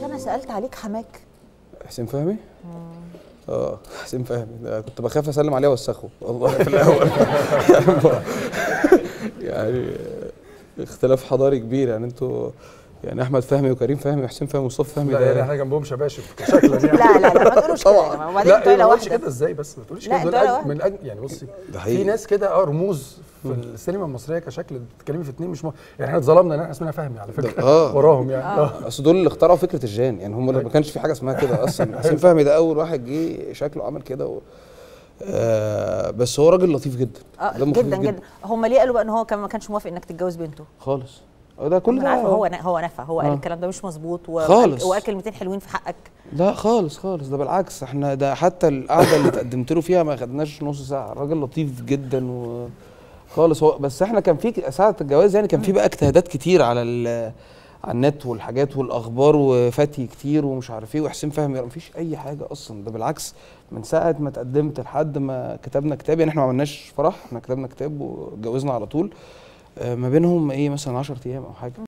انا سالت عليك حماك حسين فهمي اه حسين فهمي ده كنت بخاف اسلم عليه واوسخه والله في الاول يعني, يعني اختلاف حضاري كبير يعني انتوا يعني احمد فهمي وكريم فهمي وحسين فهمي ومصطفى فهمي لا يعني ده احنا جنبهم شباشب شكلا يعني لا لا لا ما تقولوش كده يا جماعه وبعدين لا انتوا إيه، عيله ما تقولش واحده كده ازاي بس ما تقوليش لا، كده دول انتوا عيلة أج- واحدة. من أج... يعني بصي ده حقيقي. في ناس كده اه رموز في السينما المصريه كشكل بتتكلمي في اتنين مش م... يعني احنا اتظلمنا ان احنا اسمنا فهمي على فكره آه. وراهم يعني اه اصل دول اللي اخترعوا فكره الجان يعني هم اللي ما كانش في حاجه اسمها كده اصلا حسين فهمي ده اول واحد جه شكله عمل كده و... آه بس هو راجل لطيف جدا اه دمه خفيف جدا جدا هم ليه قالوا بقى ان هو كان ما كانش موافق انك تتجوز بنته خالص هو ده كل انا عارفه ده هو هو نفى هو قال آه. الكلام ده مش مظبوط و- خالص. وقال كلمتين حلوين في حقك لا خالص خالص ده بالعكس احنا ده حتى القعده اللي تقدمت له فيها ما خدناش نص ساعه الراجل لطيف جدا و خالص هو بس احنا كان في ساعه الجواز يعني كان في بقى اجتهادات كتير على ال على النت والحاجات والاخبار وفتي كتير ومش عارف ايه وحسين فهمي ما فيش اي حاجه اصلا ده بالعكس من ساعه ما تقدمت لحد ما كتبنا كتاب يعني احنا ما عملناش فرح احنا كتبنا كتاب واتجوزنا على طول آه، ما بينهم ايه مثلا 10 ايام او حاجه